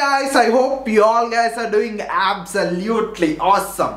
guys, I hope you all guys are doing absolutely awesome.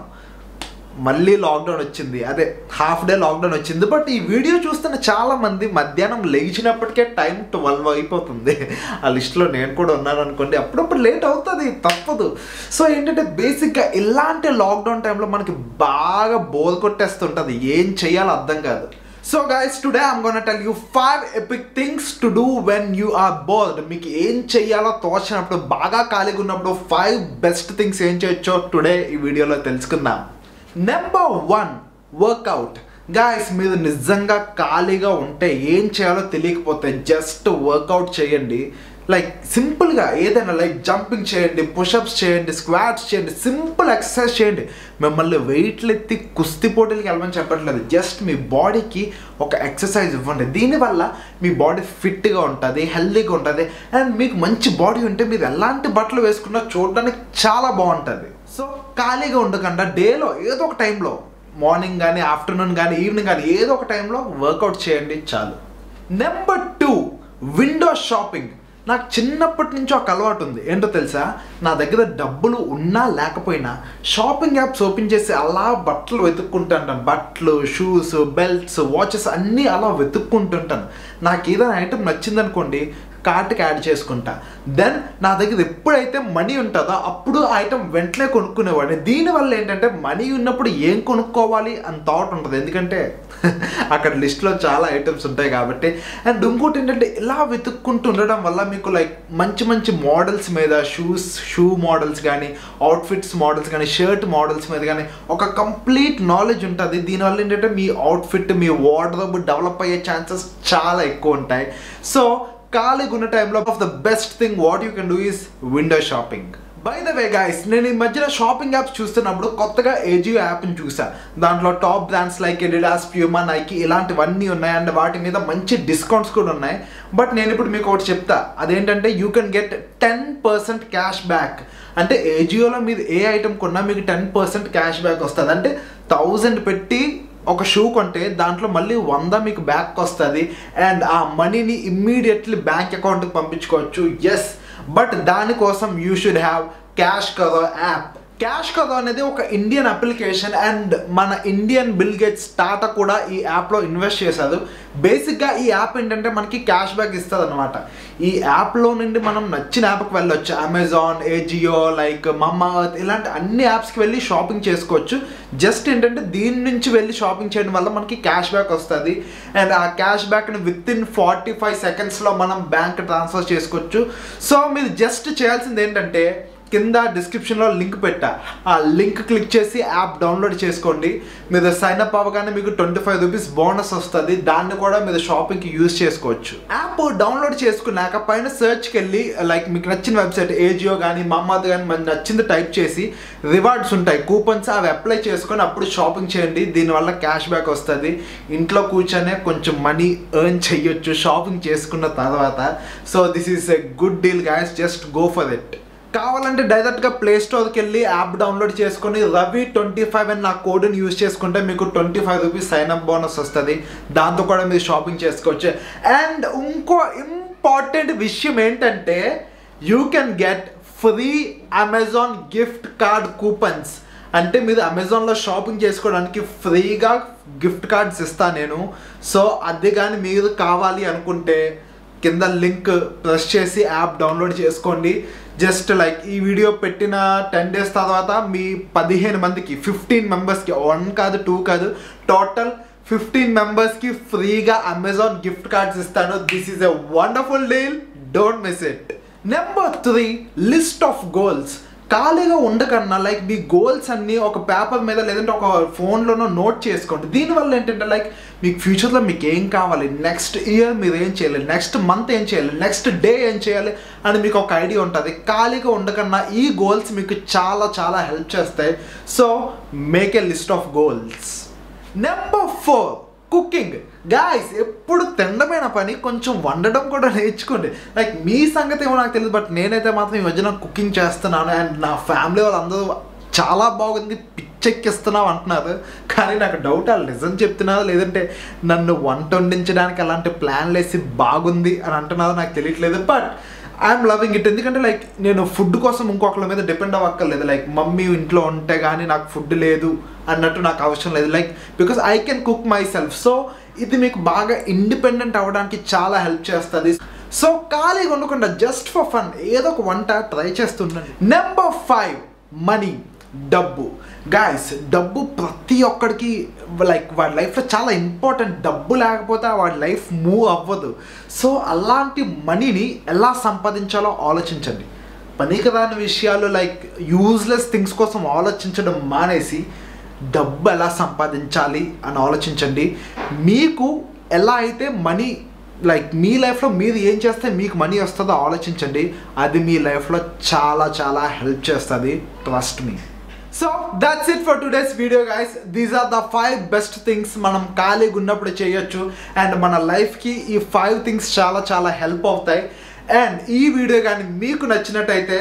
మళ్ళీ lockdown వచ్చింది అదే half day lockdown వచ్చింది but ఈ వీడియో చూస్తున్న చాలా మంది మధ్యాహ్నం లేచినప్పటికే టైం ట్వెల్వ్ అయిపోతుంది ఆ లిస్ట్లో నేను కూడా ఉన్నాను అనుకోండి అప్పుడప్పుడు లేట్ అవుతుంది తప్పదు సో ఏంటంటే బేసిక్గా ఇలాంటి లాక్డౌన్ టైంలో మనకి బాగా బోర్ కొట్టేస్తుంటుంది ఏం చేయాలో అర్థం కాదు so guys today I'm gonna tell you five epic things to do when you are bored మీకు ఏం చెయ్యాలో తోచినప్పుడు బాగా ఖాళీగా ఉన్నప్పుడు ఫైవ్ బెస్ట్ థింగ్స్ ఏం చేయొచ్చో టుడే ఈ వీడియోలో తెలుసుకుందాం నెంబర్ వన్ వర్కౌట్ గాయస్ మీరు నిజంగా ఖాళీగా ఉంటే ఏం చేయాలో తెలియకపోతే జస్ట్ వర్కౌట్ చేయండి లైక్ సింపుల్గా ఏదైనా లైక్ జంపింగ్ చేయండి పుషప్స్ చేయండి స్క్వాట్స్ చేయండి సింపుల్ ఎక్సర్సైజ్ చేయండి మిమ్మల్ని వెయిట్లు ఎత్తి కుస్తీ పోటీలకు వెళ్ళమని చెప్పట్లేదు జస్ట్ మీ బాడీకి ఒక ఎక్సర్సైజ్ ఇవ్వండి దీనివల్ల మీ బాడీ ఫిట్గా ఉంటుంది హెల్తీగా ఉంటుంది అండ్ మీకు మంచి బాడీ ఉంటే మీరు ఎలాంటి బట్టలు వేసుకున్నా చూడడానికి చాలా బాగుంటుంది సో ఖాళీగా ఉండకుండా డేలో ఏదో ఒక టైంలో మార్నింగ్ కానీ ఆఫ్టర్నూన్ కానీ ఈవినింగ్ కానీ ఏదో ఒక టైంలో వర్కౌట్ చేయండి చాలు నెంబర్ టూ విండో షాపింగ్ నాకు చిన్నప్పటి నుంచి ఒక అలవాటు ఉంది ఏంటో తెలుసా నా దగ్గర డబ్బులు ఉన్నా లేకపోయినా షాపింగ్ యాప్స్ ఓపెన్ చేసి అలా బట్టలు వెతుక్కుంటుంటాను బట్టలు షూస్ బెల్ట్స్ వాచెస్ అన్నీ అలా వెతుక్కుంటుంటాను నాకు ఏదైనా ఐటమ్ నచ్చిందనుకోండి కార్ట్కి యాడ్ చేసుకుంటా దెన్ నా దగ్గర ఎప్పుడైతే మనీ ఉంటుందో అప్పుడు ఆ ఐటమ్ వెంటనే కొనుక్కునేవాడిని దీనివల్ల ఏంటంటే మనీ ఉన్నప్పుడు ఏం కొనుక్కోవాలి అని థాట్ ఉంటుంది ఎందుకంటే అక్కడ లిస్ట్లో చాలా ఐటమ్స్ ఉంటాయి కాబట్టి అండ్ ఇంకోటి ఏంటంటే ఇలా వెతుక్కుంటూ ఉండడం వల్ల మీకు లైక్ మంచి మంచి మోడల్స్ మీద షూస్ షూ మోడల్స్ కానీ అవుట్ఫిట్స్ మోడల్స్ కానీ షర్ట్ మోడల్స్ మీద కానీ ఒక కంప్లీట్ నాలెడ్జ్ ఉంటుంది దీనివల్ల ఏంటంటే మీ అవుట్ఫిట్ మీ వార్డ్రోబ్ డెవలప్ అయ్యే ఛాన్సెస్ చాలా ఎక్కువ ఉంటాయి సో ఖాళీగా ఉన్న టైంలో of the best thing what you can do is window shopping by the way guys నేను ఈ మధ్యన షాపింగ్ యాప్స్ చూస్తున్నప్పుడు కొత్తగా ఏజియో యాప్ని చూసా దాంట్లో top brands like Adidas Puma Nike ఇలాంటివన్నీ ఉన్నాయి అండ్ వాటి మీద మంచి డిస్కౌంట్స్ కూడా ఉన్నాయి బట్ నేను ఇప్పుడు మీకు ఒకటి చెప్తా అదేంటంటే you can get ten percent cashback అంటే ఏజియోలో మీరు ఏ ఐటమ్ కొన్నా మీకు టెన్ పర్సెంట్ క్యాష్ బ్యాక్ వస్తుంది అంటే థౌజండ్ పెట్టి ఒక షూ కొంటే దాంట్లో మళ్ళీ వంద మీకు బ్యాక్ వస్తుంది అండ్ ఆ మనీని ఇమ్మీడియట్లీ బ్యాంక్ అకౌంట్కి పంపించుకోవచ్చు ఎస్ బట్ దానికోసం you should have cash cover app cash cover అనేది ఒక ఇండియన్ అప్లికేషన్ అండ్ మన ఇండియన్ బిల్ గేట్స్ టాటా కూడా ఈ యాప్లో ఇన్వెస్ట్ చేశారు బేసిక్గా ఈ యాప్ ఏంటంటే మనకి క్యాష్ బ్యాక్ ఇస్తుంది అనమాట ఈ యాప్లో నుండి మనం నచ్చిన యాప్కి వెళ్ళొచ్చు అమెజాన్ ఏజియో లైక్ మమ్మా ఇలాంటి అన్ని యాప్స్కి వెళ్ళి షాపింగ్ చేసుకోవచ్చు జస్ట్ ఏంటంటే దీని నుంచి వెళ్ళి షాపింగ్ చేయడం వల్ల మనకి క్యాష్ బ్యాక్ వస్తుంది అండ్ ఆ క్యాష్ బ్యాక్ని విత్ ఇన్ ఫార్టీ ఫైవ్ సెకండ్స్లో మనం బ్యాంక్ ట్రాన్స్ఫర్ చేసుకోవచ్చు సో మీరు జస్ట్ చేయాల్సింది ఏంటంటే కింద డిస్క్రిప్షన్లో లింక్ పెట్టా ఆ లింక్ క్లిక్ చేసి యాప్ డౌన్లోడ్ చేసుకోండి మీరు సైన్ అప్ అవ్వగానే మీకు ట్వంటీ ఫైవ్ రూపీస్ బోనస్ వస్తుంది దాన్ని కూడా మీరు షాపింగ్కి యూజ్ చేసుకోవచ్చు యాప్ డౌన్లోడ్ చేసుకున్నాక పైన సెర్చ్కి వెళ్ళి లైక్ మీకు నచ్చిన వెబ్సైట్ ఏజియో కానీ మమ్మద్ కానీ మనకి నచ్చింది టైప్ చేసి రివార్డ్స్ ఉంటాయి కూపన్స్ అవి అప్లై చేసుకొని అప్పుడు షాపింగ్ చేయండి దీనివల్ల క్యాష్ బ్యాక్ వస్తుంది ఇంట్లో కూర్చొనే కొంచెం మనీ ఎర్న్ చెయ్యొచ్చు షాపింగ్ చేసుకున్న తర్వాత so this is a good deal guys just go for it కావాలంటే డైరెక్ట్గా ప్లే స్టోర్కి వెళ్ళి యాప్ డౌన్లోడ్ చేసుకొని రవి ట్వంటీ ఫైవ్ అని నా కోడ్ని యూజ్ చేసుకుంటే మీకు twenty five rupees sign up bonus వస్తుంది దాంతో కూడా మీరు షాపింగ్ చేసుకోవచ్చు అండ్ ఇంకో ఇంపార్టెంట్ విషయం ఏంటంటే you can get free Amazon gift card coupons అంటే మీరు అమెజాన్లో షాపింగ్ చేసుకోవడానికి ఫ్రీగా గిఫ్ట్ కార్డ్స్ ఇస్తాను నేను సో అది కానీ మీరు కావాలి అనుకుంటే కింద లింక్ ప్రెస్ చేసి యాప్ డౌన్లోడ్ చేసుకోండి జస్ట్ లైక్ ఈ వీడియో పెట్టిన టెన్ డేస్ తర్వాత మీ పదిహేను మందికి ఫిఫ్టీన్ మెంబర్స్కి వన్ కాదు టూ కాదు టోటల్ ఫిఫ్టీన్ మెంబర్స్కి ఫ్రీగా అమెజాన్ గిఫ్ట్ కార్డ్స్ ఇస్తాను this is a wonderful deal don't miss it number three list of goals ఖాళీగా ఉండకన్నా లైక్ మీ గోల్స్ అన్నీ ఒక పేపర్ మీద లేదంటే ఒక ఫోన్లోనో నోట్ చేసుకోండి దీనివల్ల ఏంటంటే లైక్ మీకు ఫ్యూచర్లో మీకు ఏం కావాలి నెక్స్ట్ ఇయర్ మీరు ఏం చేయాలి నెక్స్ట్ మంత్ ఏం చేయాలి నెక్స్ట్ డే ఏం చేయాలి అని మీకు ఒక ఐడియా ఉంటుంది ఖాళీగా ఉండకన్నా ఈ గోల్స్ మీకు చాలా చాలా హెల్ప్ చేస్తాయి so make a list of goals number four cooking guys ఎప్పుడు తినడమైన పని కొంచెం వండడం కూడా నేర్చుకోండి లైక్ మీ సంగతి ఏమో నాకు తెలియదు బట్ నేనైతే మాత్రం ఈ మధ్యన కుకింగ్ చేస్తున్నాను అండ్ నా ఫ్యామిలీ వాళ్ళందరూ చాలా బాగుంది పిచ్చెక్కిస్తున్నావు అంటున్నారు కానీ నాకు డౌట్ వాళ్ళు నిజం చెప్తున్నారు లేదంటే నన్ను వంట వండించడానికి అలాంటి ప్లాన్లు వేసి బాగుంది అని అంటున్నారో నాకు తెలియట్లేదు బట్ ఐఎమ్ లవింగ్ ఇట్ ఎందుకంటే లైక్ నేను ఫుడ్ కోసం ఇంకొకరి మీద డిపెండ్ అవ్వక్కర్లేదు లైక్ మమ్మీ ఇంట్లో ఉంటే కానీ నాకు ఫుడ్ లేదు అన్నట్టు నాకు అవసరం లేదు like because I can cook myself so ఇది మీకు బాగా ఇండిపెండెంట్ అవ్వడానికి చాలా హెల్ప్ చేస్తుంది సో ఖాళీగా ఉండకుండా జస్ట్ ఫర్ ఫన్ ఏదో ఒక వంట ట్రై చేస్తుండండి నెంబర్ ఫైవ్ మనీ డబ్బు గాయస్ డబ్బు ప్రతి ఒక్కడికి లైక్ వాడి లైఫ్లో చాలా ఇంపార్టెంట్ డబ్బు లేకపోతే వాడి లైఫ్ మూవ్ అవ్వదు సో అలాంటి మనీని ఎలా సంపాదించాలో ఆలోచించండి పనికిరాని విషయాలు లైక్ యూజ్లెస్ థింగ్స్ కోసం ఆలోచించడం మానేసి డబ్బు ఎలా సంపాదించాలి అని ఆలోచించండి మీకు ఎలా అయితే మనీ లైక్ మీ లైఫ్లో మీరు ఏం చేస్తే మీకు మనీ వస్తుందో ఆలోచించండి అది మీ లైఫ్లో చాలా చాలా హెల్ప్ చేస్తుంది trust me so that's it for today's video guys these are the five best things మనం ఖాళీగా ఉన్నప్పుడు చేయొచ్చు అండ్ మన లైఫ్కి ఈ ఫైవ్ థింగ్స్ చాలా చాలా హెల్ప్ అవుతాయి అండ్ ఈ వీడియో కానీ మీకు నచ్చినట్టయితే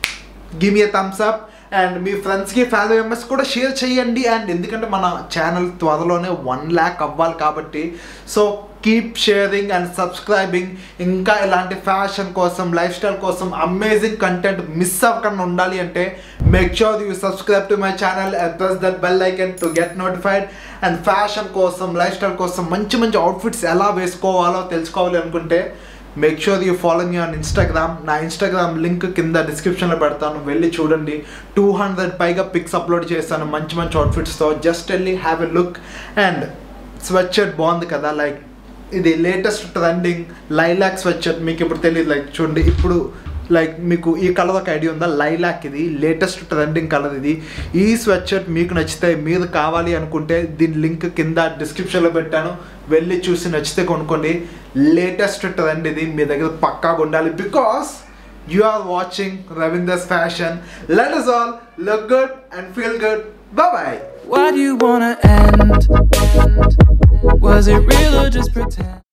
give me thumbs up and మీ ఫ్రెండ్స్కి ఫ్యామిలీ మెంబర్స్ కూడా షేర్ చేయండి అండ్ ఎందుకంటే మన ఛానల్ త్వరలోనే వన్ ల్యాక్ అవ్వాలి కాబట్టి so keep sharing and subscribing ఇంకా ఇలాంటి ఫ్యాషన్ కోసం లైఫ్ స్టైల్ కోసం అమేజింగ్ కంటెంట్ మిస్ అవ్వకుండా ఉండాలి అంటే make sure you subscribe to my channel and press that bell icon to get notified and fashion కోసం లైఫ్ స్టైల్ కోసం మంచి మంచి అవుట్ఫిట్స్ ఎలా వేసుకోవాలో తెలుసుకోవాలి అనుకుంటే make sure you follow me on Instagram నా ఇన్స్టాగ్రామ్ లింక్ కింద డిస్క్రిప్షన్లో పెడతాను వెళ్ళి చూడండి టూ హండ్రెడ్ పైగా పిక్స్ అప్లోడ్ చేస్తాను మంచి మంచి అవుట్ఫిట్స్తో జస్ట్ వెళ్ళి have a look and sweatshirt బాగుంది కదా లైక్ ఇది latest trending lilac sweatshirt మీకు ఇప్పుడు తెలియదు లైక్ చూడండి ఇప్పుడు లైక్ మీకు ఈ కలర్ ఒక ఐడియా ఉందా లైలాక్ ఇది లేటెస్ట్ ట్రెండింగ్ కలర్ ఇది ఈ స్వెట్ షర్ట్ మీకు నచ్చితే మీరు కావాలి అనుకుంటే దీని లింక్ కింద డిస్క్రిప్షన్లో పెట్టాను వెళ్ళి చూసి నచ్చితే కొనుక్కోండి లేటెస్ట్ ట్రెండ్ ఇది మీ దగ్గర పక్కాగా ఉండాలి because you are watching Ravinder's fashion let us all look good and feel good bye Why do you wanna end? Was it real or just pretend?